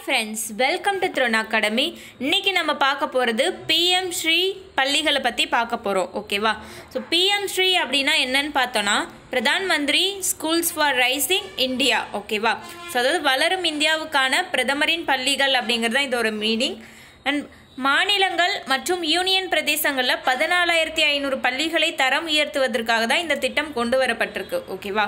friends welcome to drone academy இன்னைக்கு நம்ம பார்க்க போகிறது பிஎம் ஸ்ரீ பள்ளிகளை பற்றி பார்க்க போகிறோம் ஓகேவா ஸோ பிஎம் ஸ்ரீ அப்படின்னா என்னன்னு பார்த்தோன்னா Pradhan Mantri schools for rising India ஓகேவா ஸோ அதாவது வளரும் இந்தியாவுக்கான பிரதமரின் பள்ளிகள் அப்படிங்கிறது தான் இதோட மீனிங் அண்ட் மாநிலங்கள் மற்றும் யூனியன் பிரதேசங்களில் பதினாலாயிரத்தி ஐநூறு பள்ளிகளை தரம் உயர்த்துவதற்காக தான் இந்த திட்டம் கொண்டு வரப்பட்டிருக்கு ஓகேவா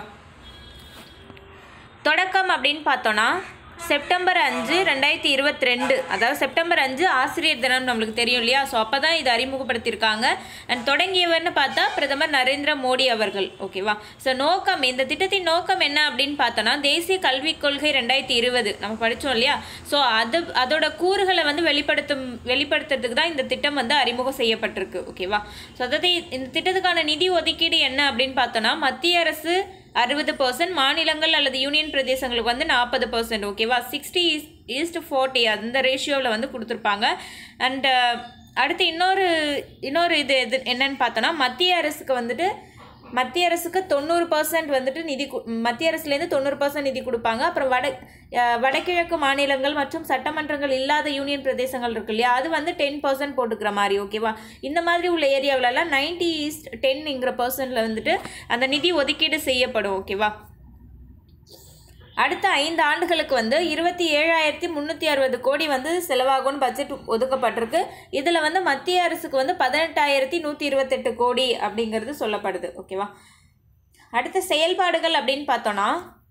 தொடக்கம் அப்படின்னு பார்த்தோன்னா செப்டம்பர் அஞ்சு ரெண்டாயிரத்தி இருபத்தி ரெண்டு அதாவது செப்டம்பர் அஞ்சு ஆசிரியர் தினம் நம்மளுக்கு தெரியும் இல்லையா ஸோ அப்போ தான் இது அறிமுகப்படுத்தியிருக்காங்க அண்ட் தொடங்கியவர்னு பார்த்தா பிரதமர் நரேந்திர மோடி அவர்கள் ஓகேவா ஸோ நோக்கம் இந்த திட்டத்தின் நோக்கம் என்ன அப்படின்னு பார்த்தோன்னா தேசிய கல்விக் கொள்கை ரெண்டாயிரத்தி இருபது நம்ம படித்தோம் இல்லையா ஸோ அது அதோட கூறுகளை வந்து வெளிப்படுத்தும் வெளிப்படுத்துறதுக்கு தான் இந்த திட்டம் வந்து அறிமுகம் செய்யப்பட்டிருக்கு ஓகேவா ஸோ அதாவது இந்த திட்டத்துக்கான நிதி ஒதுக்கீடு என்ன அப்படின்னு பார்த்தோன்னா மத்திய அரசு அறுபது பர்சன்ட் மாநிலங்கள் அல்லது யூனியன் பிரதேசங்களுக்கு வந்து நாற்பது பர்சன்ட் ஓகேவா சிக்ஸ்டி ஈஸ்ட் ஃபார்ட்டி அந்த ரேஷியோவில் வந்து கொடுத்துருப்பாங்க அண்டு அடுத்து இன்னொரு இன்னொரு இது எது என்னன்னு பார்த்தோன்னா மத்திய அரசுக்கு வந்துட்டு மத்திய அரசுக்கு தொண்ணூறு பர்சன்ட் வந்துட்டு நிதி கு- மத்திய அரசுலேருந்து தொண்ணூறு பர்சன்ட் நிதி கொடுப்பாங்க அப்புறம் வட அஹ் வடகிழக்கு மாநிலங்கள் மற்றும் சட்டமன்றங்கள் இல்லாத யூனியன் பிரதேசங்கள் இருக்கு இல்லையா அது வந்து டென் பர்சன்ட் போட்டுக்கிற மாதிரி ஓகேவா இந்த மாதிரி உள்ள ஏரியாவிலலாம் நைன்டி ஈஸ்ட் டென்ங்கிற பர்சன்டில் வந்துட்டு அந்த நிதி ஒதுக்கீடு செய்யப்படும் ஓகேவா அடுத்த ஐந்து ஆண்டுகளுக்கு வந்து இருபத்தி ஏழாயிரத்தி முந்நூற்றி அறுபது கோடி வந்து செலவாகும்னு பட்ஜெட் ஒதுக்கப்பட்டிருக்கு இதில் வந்து மத்திய அரசுக்கு வந்து பதினெட்டாயிரத்தி நூற்றி இருபத்தெட்டு கோடி அப்படிங்கிறது சொல்லப்படுது ஓகேவா அடுத்த செயல்பாடுகள் அப்படின்னு பார்த்தோன்னா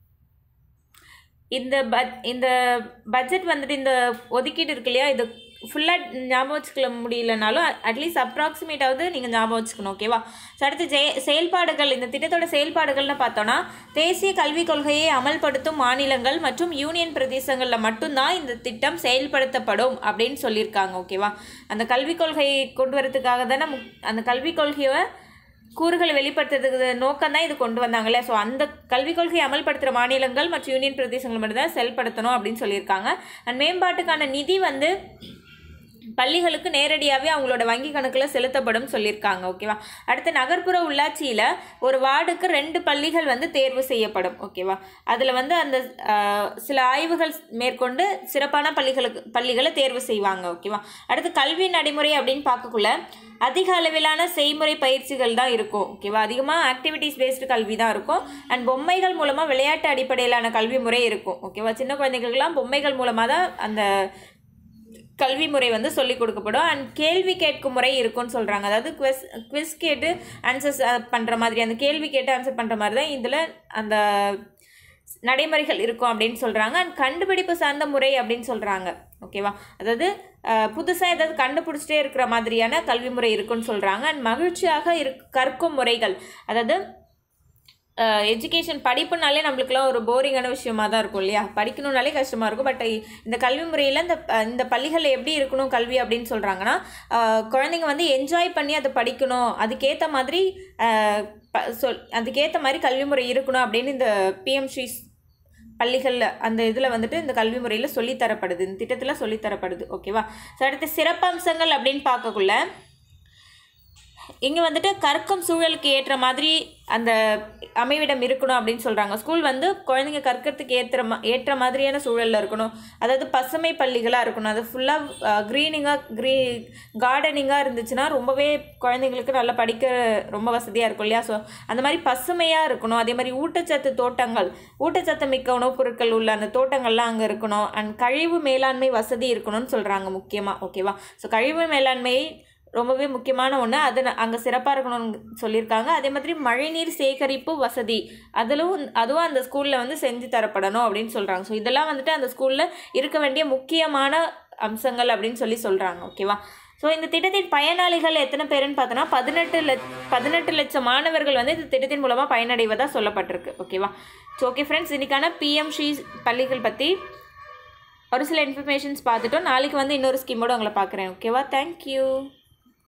இந்த பட் இந்த பட்ஜெட் வந்துட்டு இந்த ஒதுக்கீடு இருக்கு இல்லையா இது ஃபுல்லாக ஞாபகம் வச்சுக்க முடியலனாலும் அட்லீஸ்ட் அப்ராக்சிமேட்டாவது நீங்கள் ஞாபகம் வச்சுக்கணும் ஓகேவா ஸோ அடுத்து ஜெய செயல்பாடுகள் இந்த திட்டத்தோட செயல்பாடுகள்னு பார்த்தோன்னா தேசிய கல்விக் கொள்கையை அமல்படுத்தும் மாநிலங்கள் மற்றும் யூனியன் பிரதேசங்களில் மட்டும்தான் இந்த திட்டம் செயல்படுத்தப்படும் அப்படின்னு சொல்லியிருக்காங்க ஓகேவா அந்த கல்விக் கொள்கையை கொண்டு வரதுக்காக தானே முக்- அந்த கல்விக் கொள்கையை கூறுகளை வெளிப்படுத்துறதுக்கு நோக்கம் தான் இது கொண்டு வந்தாங்கல்ல ஸோ அந்த கல்விக் கொள்கையை அமல்படுத்துகிற மாநிலங்கள் மற்றும் யூனியன் பிரதேசங்கள் மட்டும்தான் செயல்படுத்தணும் அப்படின்னு சொல்லியிருக்காங்க அண்ட் மேம்பாட்டுக்கான நிதி வந்து பள்ளிகளுக்கு நேரடியாகவே அவங்களோட வங்கி கணக்கில் செலுத்தப்படும் சொல்லியிருக்காங்க ஓகேவா அடுத்து நகர்ப்புற உள்ளாட்சியில் ஒரு வார்டுக்கு ரெண்டு பள்ளிகள் வந்து தேர்வு செய்யப்படும் ஓகேவா அதில் வந்து அந்த ஆஹ், சில ஆய்வுகள் மேற்கொண்டு சிறப்பான பள்ளிகளுக்கு பள்ளிகளை தேர்வு செய்வாங்க ஓகேவா அடுத்து கல்வி நடைமுறை அப்படின்னு பார்க்கக்குள்ள அதிக அளவிலான செய்முறை பயிற்சிகள் தான் இருக்கும் ஓகேவா அதிகமாக ஆக்டிவிட்டீஸ் பேஸ்டு கல்வி தான் இருக்கும் அண்ட் பொம்மைகள் மூலமாக விளையாட்டு அடிப்படையிலான கல்வி முறை இருக்கும் ஓகேவா சின்ன குழந்தைகளுக்கெல்லாம் பொம்மைகள் மூலமாக தான் அந்த கல்வி முறை வந்து சொல்லிக் கொடுக்கப்படும் அண்ட் கேள்வி கேட்கும் முறை இருக்கும்னு சொல்கிறாங்க அதாவது குவெஸ் குவிஸ் கேட்டு ஆன்சர்ஸ் பண்ணுற மாதிரி அந்த கேள்வி கேட்டு ஆன்சர் பண்ணுற மாதிரி தான் இதில் அந்த நடைமுறைகள் இருக்கும் அப்படின்னு சொல்கிறாங்க அண்ட் கண்டுபிடிப்பு சார்ந்த முறை அப்படின்னு சொல்கிறாங்க ஓகேவா அதாவது புதுசாக ஏதாவது கண்டுபிடிச்சிட்டே இருக்கிற மாதிரியான கல்வி முறை இருக்குன்னு சொல்கிறாங்க அண்ட் மகிழ்ச்சியாக இருக் கற்கும் முறைகள் அதாவது எஜுகேஷன் படிப்புனாலே நம்மளுக்குலாம் ஒரு போரிங்கான விஷயமா தான் இருக்கும் இல்லையா படிக்கணும்னாலே கஷ்டமாக இருக்கும் பட் இந்த கல்வி முறையில் இந்த அஹ், இந்த பள்ளிகளில் எப்படி இருக்கணும் கல்வி அப்படின்னு சொல்கிறாங்கன்னா குழந்தைங்க வந்து என்ஜாய் பண்ணி அதை படிக்கணும் அதுக்கேற்ற மாதிரி அஹ், ப- சொல் அதுக்கேற்ற மாதிரி கல்வி முறை இருக்கணும் அப்படின்னு இந்த பிஎம் ஸ்ரீ பள்ளிகளில் அந்த இதில் வந்துட்டு இந்த கல்வி முறையில் சொல்லித்தரப்படுது இந்த திட்டத்தில் சொல்லித்தரப்படுது ஓகேவா ஸோ அடுத்து சிறப்பம்சங்கள் அப்படின்னு பார்க்கக்குள்ள இங்கே வந்துட்டு கற்கும் சூழலுக்கு ஏற்ற மாதிரி அந்த அமைவிடம் இருக்கணும் அப்படின்னு சொல்கிறாங்க ஸ்கூல் வந்து குழந்தைங்க கற்கிறதுக்கு ஏற்ற மா ஏற்ற மாதிரியான சூழலில் இருக்கணும் அதாவது பசுமை பள்ளிகளாக இருக்கணும் அது ஃபுல்லாக க்ரீனிங்காக க்ரீ கார்டனிங்காக இருந்துச்சுன்னா ரொம்பவே குழந்தைங்களுக்கு நல்லா படிக்க ரொம்ப வசதியாக இருக்கும் இல்லையா ஸோ அந்த மாதிரி பசுமையாக இருக்கணும் அதே மாதிரி ஊட்டச்சத்து தோட்டங்கள் ஊட்டச்சத்து மிக்க உணவுப் பொருட்கள் உள்ள அந்த தோட்டங்கள்லாம் அங்கே இருக்கணும் அண்ட் கழிவு மேலாண்மை வசதி இருக்கணும்னு சொல்கிறாங்க முக்கியமாக ஓகேவா ஸோ கழிவு மேலாண்மை ரொம்பவே முக்கியமான ஒன்று அது அங்கே சிறப்பாக இருக்கணும்னு சொல்லியிருக்காங்க அதே மாதிரி மழைநீர் சேகரிப்பு வசதி அதிலும் அதுவும் அந்த ஸ்கூலில் வந்து செஞ்சு தரப்படணும் அப்படின்னு சொல்கிறாங்க ஸோ இதெல்லாம் வந்துட்டு அந்த ஸ்கூலில் இருக்க வேண்டிய முக்கியமான அம்சங்கள் அப்படின்னு சொல்லி சொல்கிறாங்க ஓகேவா ஸோ இந்த திட்டத்தின் பயனாளிகள் எத்தனை பேருன்னு பார்த்தோன்னா பதினெட்டு லட்ச பதினெட்டு லட்சம் மாணவர்கள் வந்து இந்த திட்டத்தின் மூலமாக பயனடைவதாக சொல்லப்பட்டிருக்கு ஓகேவா ஸோ ஓகே ஃப்ரெண்ட்ஸ் இன்னைக்கான பிஎம் ஸ்ரீ பள்ளிகள் பற்றி ஒரு சில இன்ஃபர்மேஷன்ஸ் பார்த்துட்டோம் நாளைக்கு வந்து இன்னொரு ஸ்கீமோடு உங்களை பார்க்குறேன் ஓகேவா தேங்க்யூ